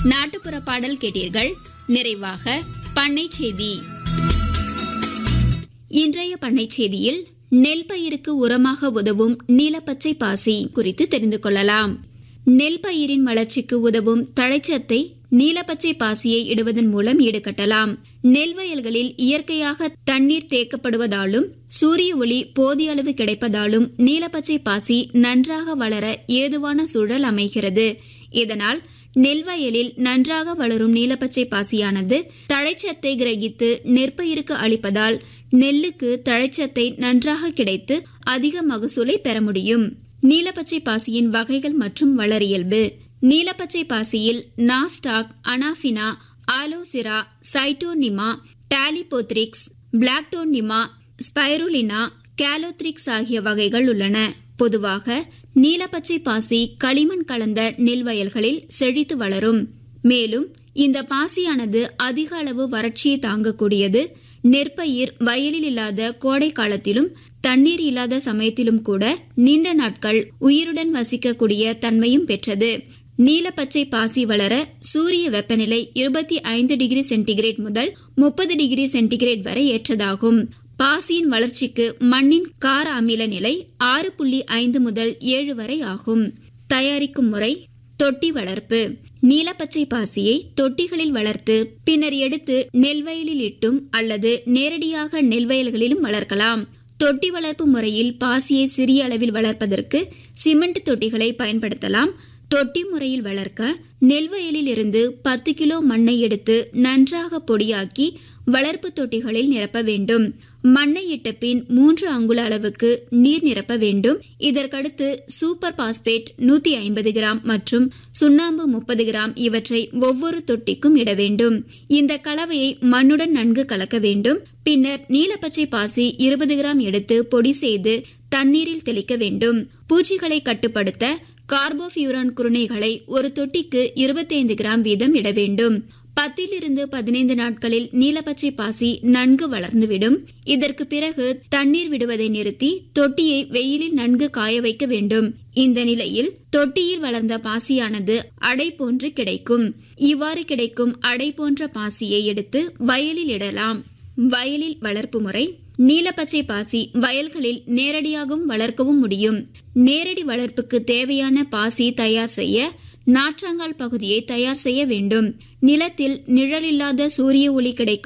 நாட்டுப்புற பாடல் கேட்டீர்கள் நிறைவாக பண்ணை செய்தி இன்றைய பண்ணை செய்தியில் நெல் பயிருக்கு உரமாக உதவும் நீலப்பச்சை பாசி குறித்து தெரிந்து கொள்ளலாம் நெல் பயிரின் வளர்ச்சிக்கு உதவும் தழைச்சத்தை நீலப்பச்சை பாசியை இடுவதன் மூலம் ஈடுகட்டலாம் நெல் வயல்களில் இயற்கையாக தண்ணீர் தேக்கப்படுவதாலும் சூரிய ஒளி போதிய அளவு கிடைப்பதாலும் நீலப்பச்சை பாசி நன்றாக வளர ஏதுவான சூழல் அமைகிறது இதனால் நெல் வயலில் நன்றாக வளரும் நீலப்பச்சை பாசியானது தழைச்சத்தை கிரகித்து நெற்பயிருக்கு அளிப்பதால் நெல்லுக்கு தழைச்சத்தை நன்றாக கிடைத்து அதிக மகசூலை பெற முடியும் நீலப்பச்சை பாசியின் வகைகள் மற்றும் வளரியல்பு நீலப்பச்சை பாசியில் நாஸ்டாக் அனாஃபினா ஆலோசிரா சைட்டோனிமா டாலிபோத்ரிக்ஸ் பிளாக்டோனிமா ஸ்பைருலினா கேலோத்ரிக்ஸ் ஆகிய வகைகள் உள்ளன பொதுவாக நீலப்பச்சை பாசி களிமண் கலந்த நெல் வயல்களில் செழித்து வளரும் மேலும் இந்த பாசியானது அதிக அளவு வறட்சியை தாங்கக்கூடியது நெற்பயிர் வயலில் இல்லாத கோடை காலத்திலும் தண்ணீர் இல்லாத சமயத்திலும் கூட நீண்ட நாட்கள் உயிருடன் வசிக்கக்கூடிய தன்மையும் பெற்றது நீலப்பச்சை பாசி வளர சூரிய வெப்பநிலை இருபத்தி ஐந்து டிகிரி சென்டிகிரேட் முதல் முப்பது டிகிரி சென்டிகிரேட் வரை ஏற்றதாகும் பாசியின் வளர்ச்சிக்கு மண்ணின் கார அமில நிலை ஆறு புள்ளி ஐந்து முதல் ஏழு வரை ஆகும் தயாரிக்கும் முறை தொட்டி வளர்ப்பு நீலப்பச்சை பாசியை தொட்டிகளில் வளர்த்து பின்னர் எடுத்து நெல்வயலில் இட்டும் அல்லது நேரடியாக நெல்வயல்களிலும் வளர்க்கலாம் தொட்டி வளர்ப்பு முறையில் பாசியை சிறிய அளவில் வளர்ப்பதற்கு சிமெண்ட் தொட்டிகளை பயன்படுத்தலாம் தொட்டி முறையில் வளர்க்க நெல்வயலில் இருந்து பத்து கிலோ மண்ணை எடுத்து நன்றாக பொடியாக்கி வளர்ப்பு தொட்டிகளில் நிரப்ப வேண்டும் மண்ணை இட்ட பின் மூன்று அங்குல அளவுக்கு நீர் நிரப்ப வேண்டும் இதற்கடுத்து சூப்பர் பாஸ்பேட் நூத்தி ஐம்பது கிராம் மற்றும் சுண்ணாம்பு முப்பது கிராம் இவற்றை ஒவ்வொரு தொட்டிக்கும் இட வேண்டும் இந்த கலவையை மண்ணுடன் நன்கு கலக்க வேண்டும் பின்னர் நீலப்பச்சை பாசி இருபது கிராம் எடுத்து பொடி செய்து தண்ணீரில் தெளிக்க வேண்டும் பூச்சிகளை கட்டுப்படுத்த கார்போஃபியூரான் குருணைகளை ஒரு தொட்டிக்கு இருபத்தைந்து கிராம் வீதம் இட வேண்டும் பத்திலிருந்து பதினைந்து நாட்களில் நீலப்பச்சை பாசி நன்கு வளர்ந்துவிடும் இதற்கு பிறகு தண்ணீர் விடுவதை நிறுத்தி தொட்டியை வெயிலில் நன்கு காய வைக்க வேண்டும் இந்த நிலையில் தொட்டியில் வளர்ந்த பாசியானது அடை போன்று கிடைக்கும் இவ்வாறு கிடைக்கும் அடை போன்ற பாசியை எடுத்து வயலில் இடலாம் வயலில் வளர்ப்பு முறை நீலப்பச்சை பாசி வயல்களில் நேரடியாகவும் வளர்க்கவும் முடியும் நேரடி வளர்ப்புக்கு தேவையான பாசி தயார் செய்ய நாற்றாங்கால் பகுதியை தயார் செய்ய வேண்டும் நிலத்தில் நிழலில்லாத சூரிய ஒளி கிடைக்கும்